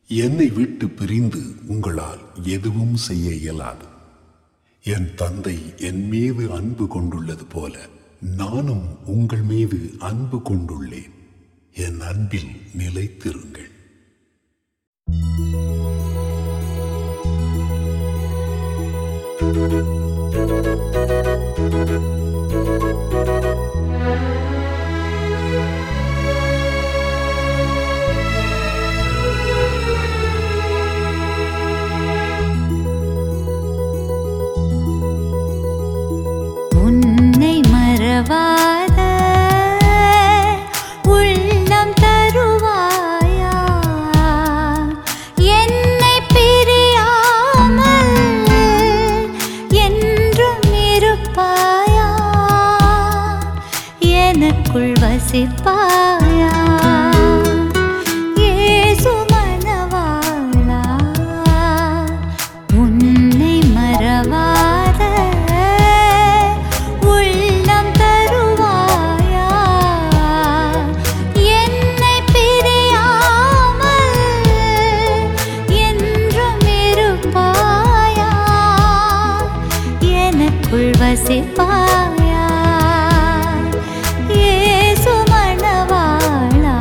என்னை விட்டு பிரிந்து உங்களால் எதுவும் செய்ய இயலாது என் தந்தை என் மீது அன்பு கொண்டுள்ளது போல நானும் உங்கள் மீது அன்பு கொண்டுள்ளேன் என் அன்பில் நிலைத்திருங்கள் உன்னை மறவாத உள்ளம் தருவாயா என்னை பிரியாமல் என்றும் இருப்பாயா எனக்குள் வசிப்பாயா இயேசு மணவாளா உன்னை மறவாத உள்ளம் தருவாயா என்னை பிரியாமல் என்றும் இருப்பாயா எனக்குள் வசிப்பாயா இயேசு மணவாளா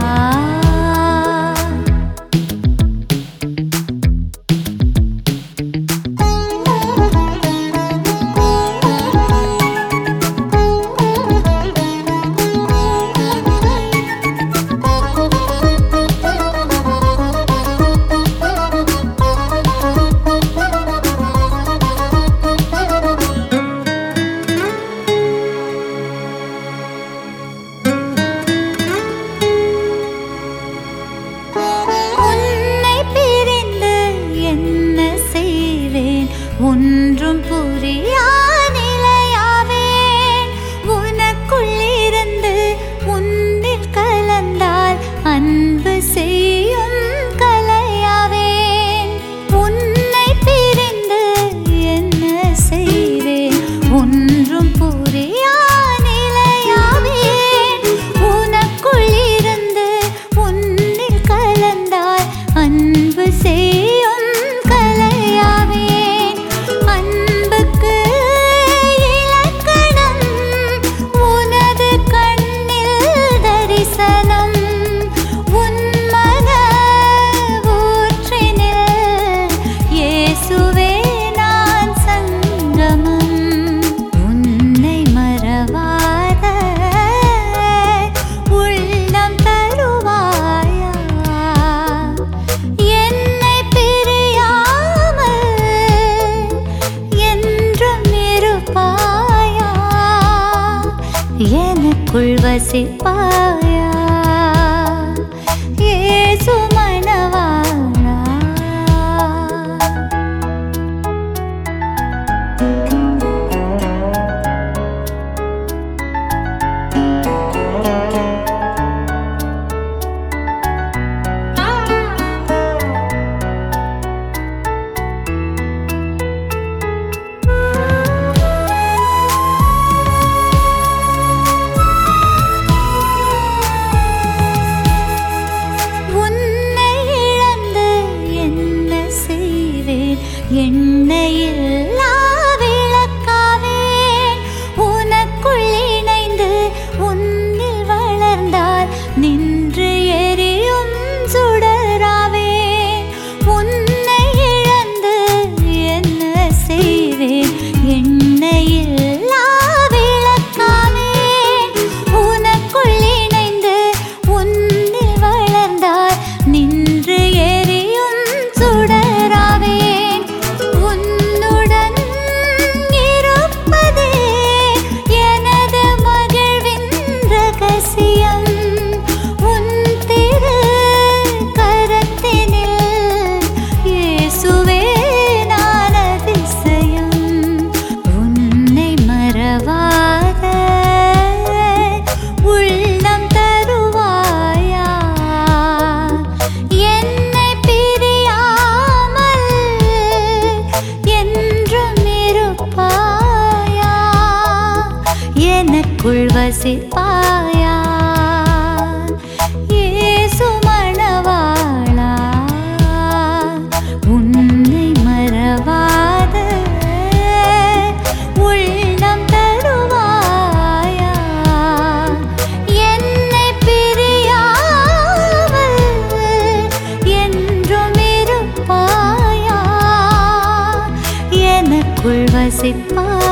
உன்னை பிரிந்து என்ன செய்வேன் ஒன்றும் புரியா நிலையாவேன் உனக்குள்ளிருந்து உன்னில் கலந்தால் அன்பு செய்யும் கலையாவேன் உன்னை பிரிந்து என்ன செய்வேன் ஒன்றும் புரியா நிலையாவேன் உனக்குள்ளிருந்து உன்னில் கலந்தால் அன்பு செய்யும் கலையாவேன் அன்புக்கு இலக்கணம் உனது கண்ணில் தரிசனம் உன்மன ஊற்றினில் இயேசுவே நான் சங்கமம் உன்னை மறவாத உள்ளம் தருவாயா என்னை பிரியாமல் என்றும் இருப்பாயா எனக்குள் வசிப்பாயா இயேசு மணவாளா உன்னை இழந்து என்ன செய்வேன் எண்ணெயில்லா விளக்காவேன் உனக்குள் இணைந்து உன்னில் வளர்ந்தால் நின்று எரியும் சுடராவேன் உன்னை இழந்து என்ன செய்வேன் எண்ணெயில்லா விளக்காவேன் உனக்குள் இணைந்து உன்னில் வளர்ந்தால் நின்று எரியும் சுடராவேன் உன்னுடன் இருப்பதே எனது மகிழ்வின் ரகசியம் உன் திரு கரத்தினில் இயேசுவே நான் அதிசயம் உன்னை மறவாத உள்ளம் தருவாயா என்னை பிரியாமல் என்றும் இருப்பாயா எனக்குள் வசிப்பாயா இயேசு மணவாளா எனக்குள் வசிப்பாயா